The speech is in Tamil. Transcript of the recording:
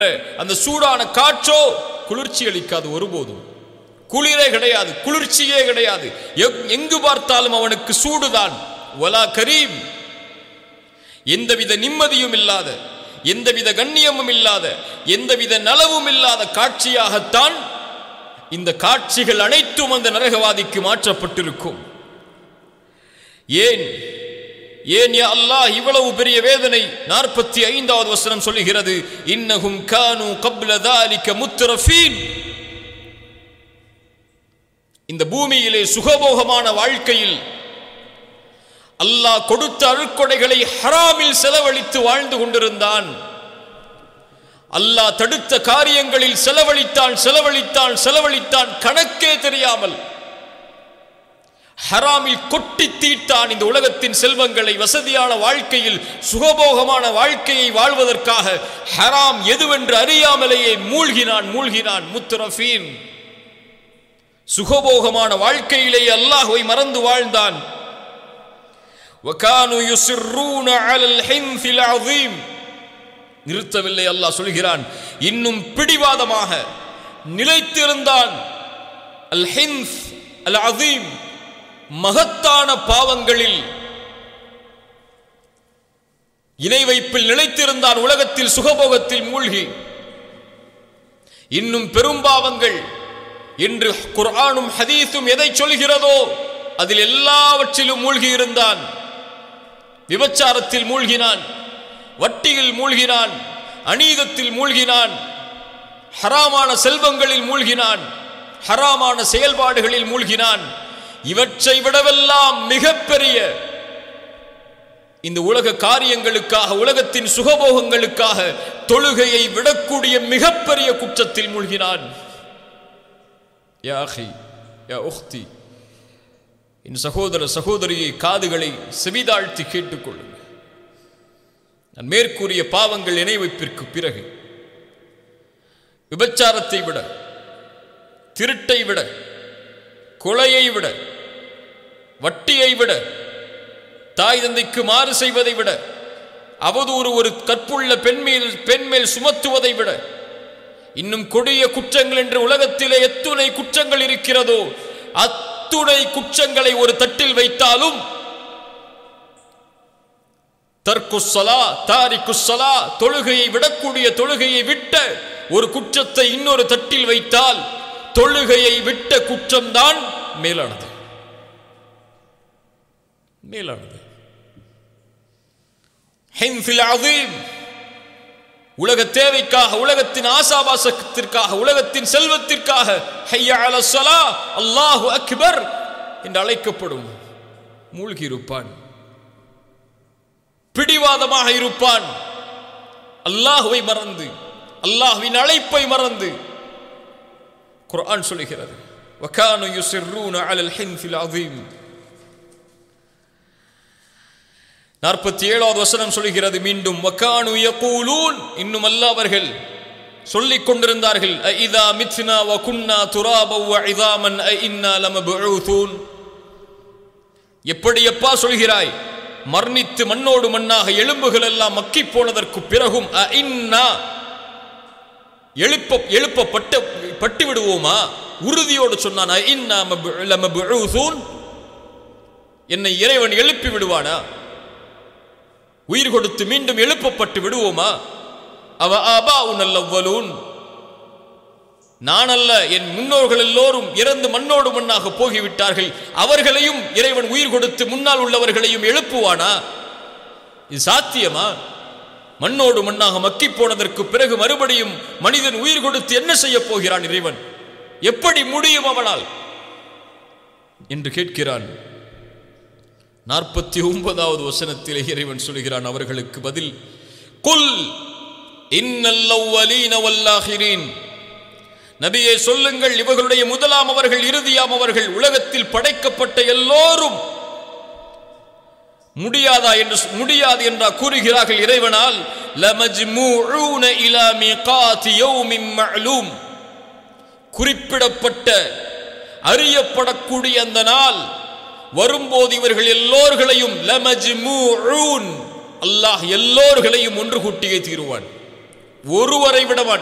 அந்த சூடான காற்றோ குளிர்ச்சி அளிக்காது ஒருபோதும் குளிரே கிடையாது குளிர்ச்சியே கிடையாது எங்- எங்கு பார்த்தாலும் அவனுக்கு சூடுதான் வலா கரீம் எந்தவித நிம்மதியும் இல்லாத எந்தவித கண்ணியமும் இல்லாத எந்தவித நலவும் இல்லாத காட்சியாகத்தான் இந்த காட்சிகள் அனைத்தும் அந்த நரகவாதிக்கு மாற்றப்பட்டிருக்கும் ஏன் ஏன் யா அல்லாஹ் இவ்வளவு பெரிய வேதனை நாற்பத்தி ஐந்தாவது வசனம் சொல்லுகிறது இன்னஹும் கானு கப்ல தாலிக முத்தரஃபீன் இந்த பூமியிலே சுகபோகமான வாழ்க்கையில் அல்லாஹ் கொடுத்த அருட்கொடைகளை ஹராமில் செலவழித்து வாழ்ந்து கொண்டிருந்தான் அல்லாஹ் தடுத்த காரியங்களில் செலவழித்தான் செலவழித்தான் செலவழித்தான் கணக்கே தெரியாமல் ஹராமில் கொட்டி தீட்டான் இந்த உலகத்தின் செல்வங்களை வசதியான வாழ்க்கையில் சுகபோகமான வாழ்க்கையை வாழ்வதற்காக ஹராம் எதுவென்று அறியாமலேயே மூழ்கினான் மூழ்கினான் முத்துரஃபீன் சுகபோகமான வாழ்க்கையிலேயே அல்லாஹ்வை மறந்து வாழ்ந்தான் وكانوا يصرون على الحنث العظيم நிறுத்தவில்லை அல்லாஹ் சொல்கிறான் இன்னும் பிடிவாதமாக நிலைத்திருந்தான் அல் ஹின்ஸ் அல் அதீம் மகத்தான பாவங்களில் இணை வைப்பில் நிலைத்திருந்தான் உலகத்தில் சுகபோகத்தில் மூழ்கி இன்னும் பெரும் பாவங்கள் என்று குர்ஆனும் ஹதீஸும் எதை சொல்கிறதோ அதில் எல்லாவற்றிலும் மூழ்கி இருந்தான் விபச்சாரத்தில் மூழ்கினான் வட்டியில் மூழ்கினான் அநீதத்தில் மூழ்கினான் ஹராமான செல்வங்களில் மூழ்கினான் ஹராமான செயல்பாடுகளில் மூழ்கினான் இவற்றை விடவெல்லாம் மிகப்பெரிய இந்த உலக காரியங்களுக்காக உலகத்தின் சுகபோகங்களுக்காக தொழுகையை விடக்கூடிய மிகப்பெரிய குற்றத்தில் மூழ்கினான் யா அஹி யா உக்தி என் சகோதர சகோதரியை காதுகளை செவிதாழ்த்தி கேட்டுக்கொள்ளுங்கள் நான் மேற்கூறிய பாவங்கள் இணை வைப்பிற்கு பிறகு விபச்சாரத்தை விட திருட்டை விட கொலையை விட வட்டியை விட தாய் தந்தைக்கு மாறு செய்வதை விட அவதூறு ஒரு கற்புள்ள பெண்மேல் பெண்மேல் சுமத்துவதை விட இன்னும் கொடிய குற்றங்கள் என்று உலகத்திலே எத்துணை குற்றங்கள் இருக்கிறதோ அத்துணை குற்றங்களை ஒரு தட்டில் வைத்தாலும் தர்க்குசலா தாரிக்குசலா தொழுகையை விடக்கூடிய தொழுகையை விட்ட ஒரு குற்றத்தை இன்னொரு தட்டில் வைத்தால் தொழுகையை விட்ட குற்றம்தான் மேலானது மேலானது ஹின்ஃபில் அதீம் உலக தேவைக்காக உலகத்தின் ஆசாபாசத்திற்காக உலகத்தின் செல்வத்திற்காக ஹையா அல ஸலா அல்லாஹு அக்பர் என்று அழைக்கப்படும் மூழ்கி இருப்பான் பிடிவாதமாக இருப்பான் அல்லாஹுவை மறந்து அல்லாஹ்வின் அழைப்பை மறந்து குர்ஆன் சொல்லுகிறது وكانوا يصرون على الحنث العظيم நாற்பத்தி ஏழாவது வசனம் சொல்கிறது மீண்டும் வக்கானு யகூலூன் இன்னும் அல்ல அவர்கள் சொல்லிக் கொண்டிருந்தார்கள் இதா மித்னா வ குன்னா துராப வ இதாமன் அ இன்னா லமபுஊதூன் எப்படி அப்பா சொல்கிறாய் மரணித்து மண்ணோடு மண்ணாக எலும்புகள் எல்லாம் மக்கி போனதற்கு பிறகும் அ இன்னா எழுப்ப எழுப்பப்பட்டு பட்டு விடுவோமா உறுதியோடு சொன்னான் அ இன்னா மபு- லமபுஊதூன் என்னை இறைவன் எழுப்பி விடுவானா உயிர் கொடுத்து மீண்டும் எழுப்பப்பட்டு விடுவோமா அவ ஆபா உன்னல்லவலூன் நான் அல்ல என் முன்னோர்கள் எல்லோரும் இறந்து மண்ணோடு மண்ணாக போகிவிட்டார்கள் அவர்களையும் இறைவன் உயிர் கொடுத்து முன்னால் உள்ளவர்களையும் எழுப்புவானா இது சாத்தியமா மண்ணோடு மண்ணாக மக்கி போனதற்கு பிறகு மறுபடியும் மனிதன் உயிர் கொடுத்து என்ன செய்ய போகிறான் இறைவன் எப்படி முடியும் அவனால் என்று கேட்கிறான் நாற்பத்தி ஒன்பதாவது வசனத்திலே இறைவன் சொல்கிறான் அவர்களுக்கு பதில் குல் இன்னல்லவ்வலீன வல்லாஹிரீன் நபியே சொல்லுங்கள் இவர்களுடைய முதலாம் அவர்கள் இறுதியாம் அவர்கள் உலகத்தில் படைக்கப்பட்ட எல்லோரும் முடியாதா என்று முடியாது என்றா கூறுகிறார்கள் இறைவனால் லமஜ்மூஊன இலா மீகாத்தி யௌமின் மஅலூம் குறிப்பிடப்பட்ட அறியப்படக்கூடிய அந்த நாள் வரும்போது இவர்கள் எல்லோர்களையும் லமஜ்மூஊன் அல்லாஹ் எல்லோர்களையும் ஒன்று கூட்டியே தீருவான் ஒருவரை விட மாட்டான்